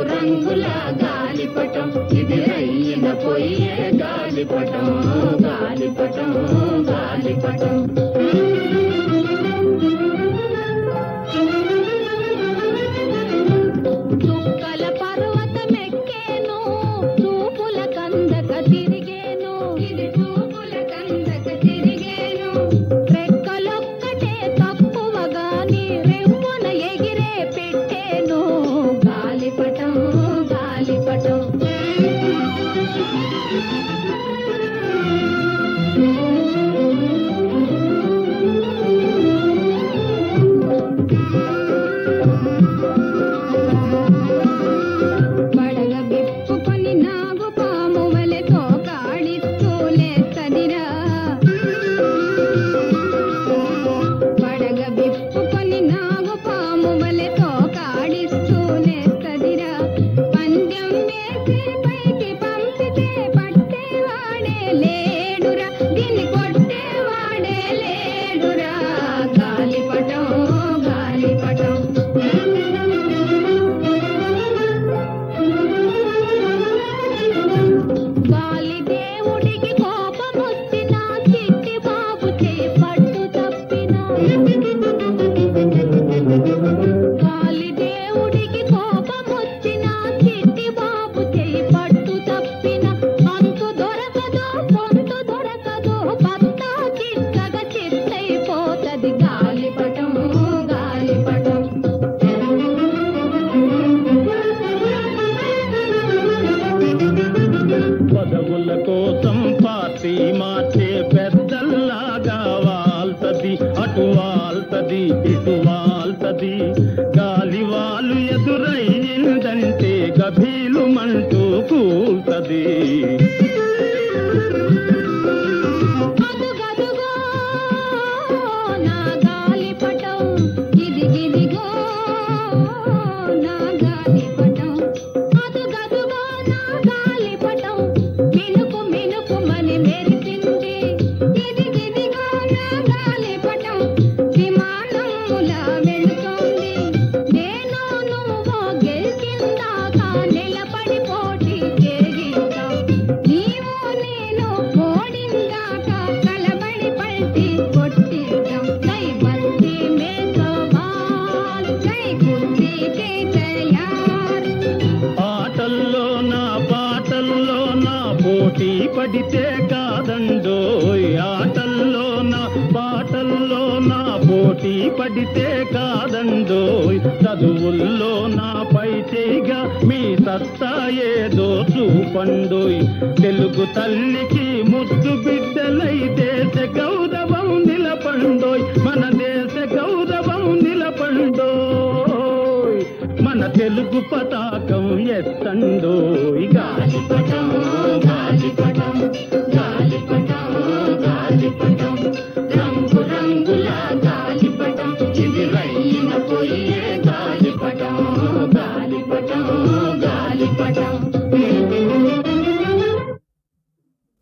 రంగుల గాలిపటం ఇది రయ్యిన పోయే గాలిపటం గాలిపటం గాలిపటం చుక్కల పర్వతమెక్కేను చూపుల కందక తిరిగేను ఇది చూపుల కందక తిరిగేను రెక్కలొక్కటే తక్కువ గాని రెవ్వున ఎగిరే పెట్టేను గాలిపటం గాలిపటం పడగ విప్పుకొని నాగు పాము వలె తోకాడిస్తూ లేస్తదిరా పడగ విప్పుకొని నాగు పాము వలె తోకాడిస్తూ లేస్తదిరా పందెం వేసి పైకి పంపితే పట్టేవాడే లేడురా దీన్ని కొట్టేవాడే లేడురా గాలిపటం గాలిపటం గాలి దేవుడికి కోపమొచ్చిన చిట్టి బాబు చేయి పట్టు తప్పిన గాలి దేవుడికి కోపమొచ్చిన చిట్టి బాబు చేయి పట్టు తప్పిన అంతు దొరకదు పొంతు దొరకదు పత్తా చిక్కగా చిత్తైపోతది గాలిపటం గాలిపటం పదవుల కోసం పార్టీ మార్చే పెద్దల్లాగా వాల్తది అటు వాల్తది ఇటు వాల్తది గాలి వాళ్ళు ఎదురయ్యిందంటే గభీలు మంటూ కూల్తది అదుగదుగో నా గాలిపటం ఇదిగిదిగో నా గాలిపటం అదుగదుగో నా గాలిపటం మినుకు మినుకుమని మెరిసింది ఇదిగిదిగో నా గాలిపటం విమానములా వెళుతోంది నేను నువ్వు గెలిచిందాక నిలబడి పోటీ చేయిద్దాం నీవు నేను ఓడిందాక కలబడి పల్టి కొట్టిద్దాం జై బస్తీ మే సవాల్ జై కుస్తీ కే తయార్ ఆటల్లో నా పాటల్లో నా పోటీ పడితే కాదండోయ్ ఆటల్లో నా పాటల్లో నా పోటీ పడితే కాదండోయ్ చదువుల్లో నా పై చేయిగా మీ సత్తా ఏదో చూపండోయ్ తెలుగు తల్లికి ముద్దు బిడ్డలై దేశ గౌరవం నిలపండోయ్ మన దేశ గౌరవం నిలపండోయ్ మన తెలుగు పతాకం ఎత్తండోయ్ గాలిపటం గాలిపటం గాలిపటం గాలిపటం రంగు రంగుల గాలిపటం ఇది రయ్యిన పోయే